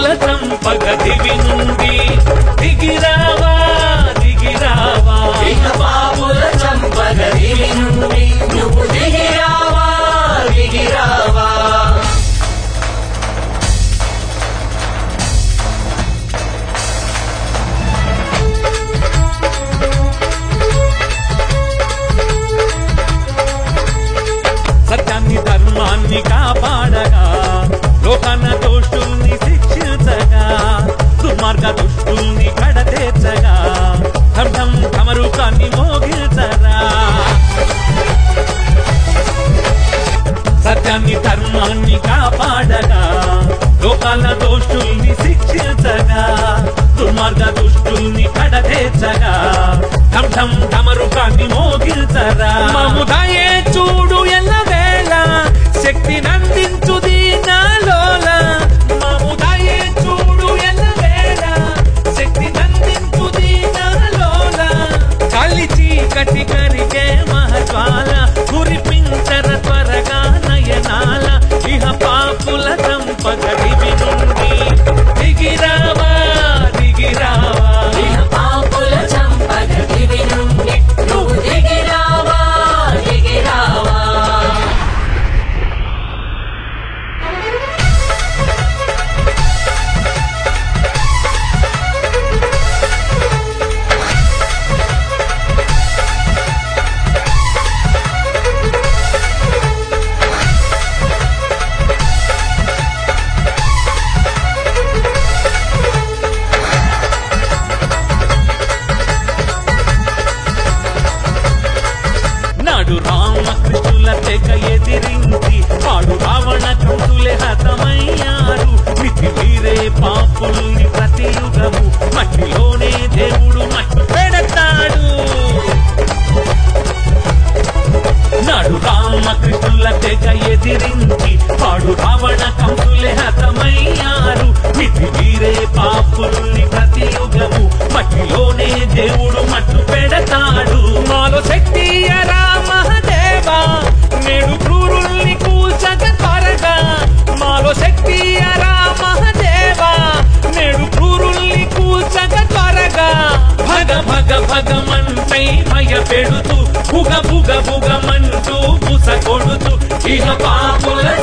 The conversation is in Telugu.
పాపుల చంపగ దివి నుండి దిగిరావా దిగిరావా ఇక పాపుల చంపగదివి నుండి నువ్వు దిగిరావా దిగిరావా సత్యాన్ని ధర్మాన్ని కాపాడగా లోకాన దోషుల్ని శిక్షించగా దుర్మార్గ దుష్టుల్ని కడతేర్చగా ధం కమరు కాన్ని మోగిల్చరా సత్యాన్ని ధర్మాన్ని కాపాడగా లోకాల దోషుల్ని శిక్షించగా దుర్మార్గ దుష్టుల్ని కడతేర్చగా ఠం ఠం ఠమరు కాన్ని మోగిల్చరా మముదయే చూడు ఎల్లవేళ శక్తి నందించు దీనాలోల మముదయే చూడు ఎల్లవేళ శక్తి నందించు దీనాలోల కలిచి కటి కరిగే మహజ్వాల కురిపించర త్వరగా నయనాల ఇహ పాపుల చంపక దివి నుండి దిగిరావా దిగిరావా ఇక పాపుల చంపగదివి నుండి నువ్వు దిగిరావా దిగిరావా నాడు రామకృష్ణుల తెగ ఎదిరించి వాడు రావణ కంసులే హతమయ్యారు మితి మీరే పాపుల్ని ప్రతి యుగము మట్టిలోనే దేవుడు మట్టి పెడతాడు నాడు రామకృష్ణుల తెగ ఎదిరించి వాడు రావణ కంసులే హతమయ్యారు మితి మీరే పాపుల్ని ప్రతి యుగము మట్టిలోనే దేవుడు మట్టు పెడతాడు మాలో శక్తి రామదేవా నేడు క్రూరుల్ని కూల్చక త్వరగా మాలో శక్తి రామదేవా నేడు క్రూరుల్ని కూల్చక త్వరగా భగ భగ భగమంటై భయపెడుతూ బుగ బుగ బుగమంటూ బుస కొడుతూ ఇహ పాపుల